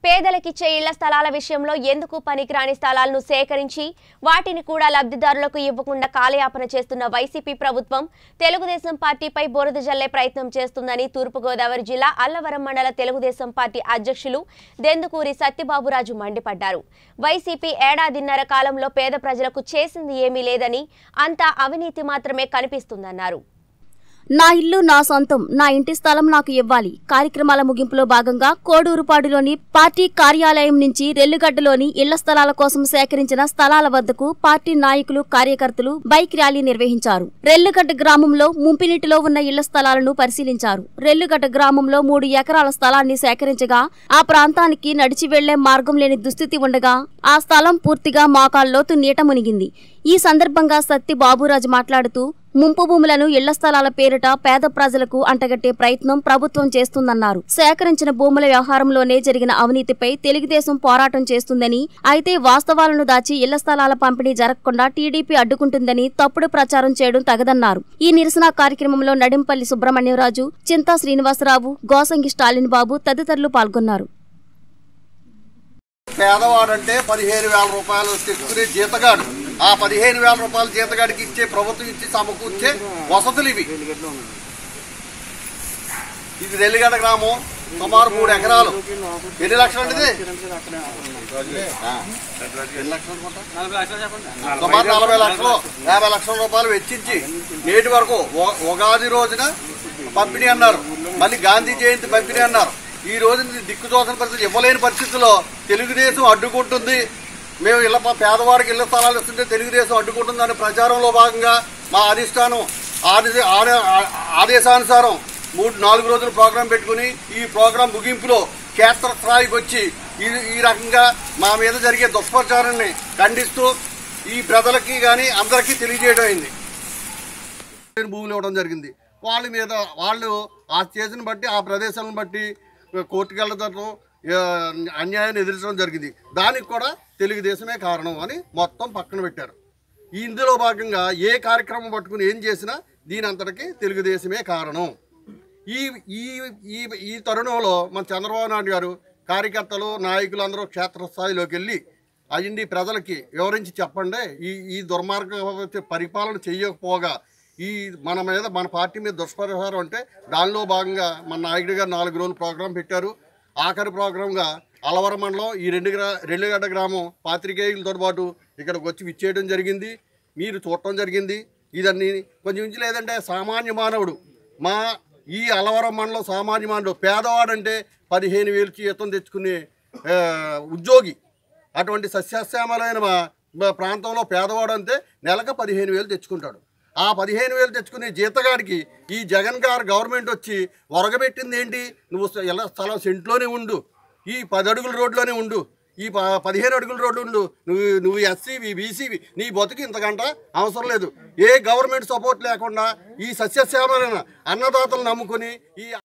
పేదలకిచ్చే ఇళ్ల స్థలాల విషయంలో ఎందుకు పనికిరాని స్థలాలను సేకరించి వాటిని కూడా లబ్ధిదారులకు ఇవ్వకుండా కాలయాపన చేస్తున్న వైసీపీ ప్రభుత్వం తెలుగుదేశం పార్టీపై బురద జల్లే ప్రయత్నం చేస్తుందని తూర్పుగోదావరి జిల్లా అల్లవరం మండల తెలుగుదేశం పార్టీ అధ్యక్షులు దెందుకూరి సత్యబాబురాజు మండిపడ్డారు వైసీపీ ఏడాదిన్నర కాలంలో పేద ప్రజలకు చేసింది ఏమీ లేదని అంతా అవినీతి మాత్రమే కనిపిస్తుందన్నారు నా ఇల్లు నా సొంతం నా ఇంటి స్థలం నాకు ఇవ్వాలి కార్యక్రమాల ముగింపులో భాగంగా కోడూరుపాడులోని పార్టీ కార్యాలయం నుంచి రెల్లుగడ్డలోని ఇళ్ల స్థలాల కోసం సేకరించిన స్థలాల వద్దకు పార్టీ నాయకులు కార్యకర్తలు బైక్ ర్యాలీ నిర్వహించారు రెల్లుగడ్డ గ్రామంలో ముంపినీటిలో ఉన్న ఇళ్ల స్థలాలను పరిశీలించారు రెల్లుగడ్డ గ్రామంలో మూడు ఎకరాల స్థలాన్ని సేకరించగా ఆ ప్రాంతానికి నడిచి వెళ్లే మార్గం లేని దుస్థితి ఉండగా ఆ స్థలం పూర్తిగా మోకాల్లోతు నీట మునిగింది ఈ సందర్భంగా సత్తి బాబురాజు మాట్లాడుతూ ముంపు భూములను ఇళ్ల స్థలాల పేరిట పేద ప్రజలకు అంటగట్టే ప్రయత్నం ప్రభుత్వం చేస్తుందన్నారు సేకరించిన భూముల వ్యవహారంలోనే జరిగిన అవినీతిపై తెలుగుదేశం పోరాటం చేస్తుందని అయితే వాస్తవాలను దాచి ఇళ్ల స్థలాల పంపిణీ జరగకుండా టీడీపీ అడ్డుకుంటుందని తప్పుడు ప్రచారం చేయడం తగదన్నారు ఈ నిరసన కార్యక్రమంలో నడింపల్లి సుబ్రహ్మణ్యరాజు చింతా శ్రీనివాసరావు గోసంగి స్టాలిన్ బాబు తదితరులు పాల్గొన్నారు పేదవాడంటే పదిహేను వేల రూపాయలు తెచ్చుకునే జీతగాడు ఆ పదిహేను వేల రూపాయల జీతగాడికి ఇచ్చే ప్రభుత్వం ఇచ్చి సమకూర్చే వసతులు ఇవి ఇది రెల్లిగడ్డ గ్రామం సుమారు మూడు ఎకరాలు ఎన్ని లక్షలు అండి ఇది ఆ, ఎన్ని లక్షలు అనుకుంటా? సుమారు నలభై లక్షలు యాభై లక్షల రూపాయలు వెచ్చించి నేటి వరకు ఉ- ఉగాది రోజున పంపిణీ అన్నారు మళ్ళీ గాంధీ జయంతి పంపిణీ అన్నారు ఈ రోజు దిక్కు చూసిన పరిస్థితులు ఇవ్వలేని పరిస్థితుల్లో తెలుగుదేశం అడ్డుకుంటుంది మేము ఇళ్ళ ప- పేదవాడికి ఇళ్ల స్థలాలు ఇస్తుంటే తెలుగుదేశం అడ్డుకుంటుంది అనే ప్రచారంలో భాగంగా మా అధిష్టానం ఆదేశ ఆదే- ఆ- ఆదేశానుసారం మూడు నాలుగు రోజులు ప్రోగ్రాం పెట్టుకుని ఈ ప్రోగ్రాం ముగింపులో క్షేత్ర స్థాయికి వచ్చి ఈ ఈ రకంగా మా మీద జరిగే దుష్ప్రచారాన్ని ఖండిస్తూ ఈ ప్రజలకి కానీ అందరికీ తెలియజేయడం అయింది భూములు ఇవ్వడం జరిగింది వాళ్ళ మీద వాళ్ళు ఆ స్టేజ్ని బట్టి ఆ ప్రదేశాలను బట్టి కోర్టుకు వెళ్ళడం ఆ, అన్యాయాన్ని ఎదిరించడం జరిగింది దానికి కూడా తెలుగుదేశమే కారణం అని మొత్తం పక్కన పెట్టారు ఇందులో భాగంగా ఏ కార్యక్రమం పట్టుకుని ఏం చేసినా దీని అంతటికి తెలుగుదేశమే కారణం ఈ ఈ ఈ ఈ తరుణంలో మన చంద్రబాబు నాయుడు గారు కార్యకర్తలు నాయకులు అందరూ క్షేత్రస్థాయిలోకి వెళ్ళి అయ్యింది ప్రజలకి వివరించి చెప్పండి ఈ ఈ దుర్మార్గ పరిపాలన చేయకపోగా ఈ మన మీద మన పార్టీ మీద దుష్పరిహారం అంటే దానిలో భాగంగా మన నాయుడు గారు నాలుగు రోజులు ప్రోగ్రాం పెట్టారు ఆఖరి ప్రోగ్రాంగా అలవర మండలం ఈ రెండు గ్రా రెల్లిగడ్డ గ్రామం పాత్రికేయులతో పాటు ఇక్కడికి వచ్చి విచ్చేయడం జరిగింది మీరు చూడటం జరిగింది ఇదన్నీ కొంచెం నుంచి లేదంటే సామాన్య మానవుడు మా ఈ అలవరం మండలం సామాన్య మానవుడు పేదవాడంటే పదిహేను వేలు జీతం తెచ్చుకునే ఆ, ఉద్యోగి అటువంటి సస్యశ్యామలైన మా మా ప్రాంతంలో పేదవాడు అంతే నెలకు పదిహేను వేలు తెచ్చుకుంటాడు ఆ పదిహేను వేలు తెచ్చుకునే జీతగాడికి ఈ జగన్ గారు గవర్నమెంట్ వచ్చి ఒరగబెట్టింది ఏంటి నువ్వు ఎలా స్థలం సెంట్లోనే ఉండు ఈ పది అడుగుల రోడ్లోనే ఉండు ఈ ప పదిహేను అడుగుల రోడ్డు ఉండు నువ్వు నువ్వు ఎస్సీవి బీసీవి నీ బతుకు ఇంతకంట అవసరం లేదు ఏ గవర్నమెంట్ సపోర్ట్ లేకుండా ఈ సస్యశ్యామలైన అన్నదాతలు నమ్ముకుని ఈ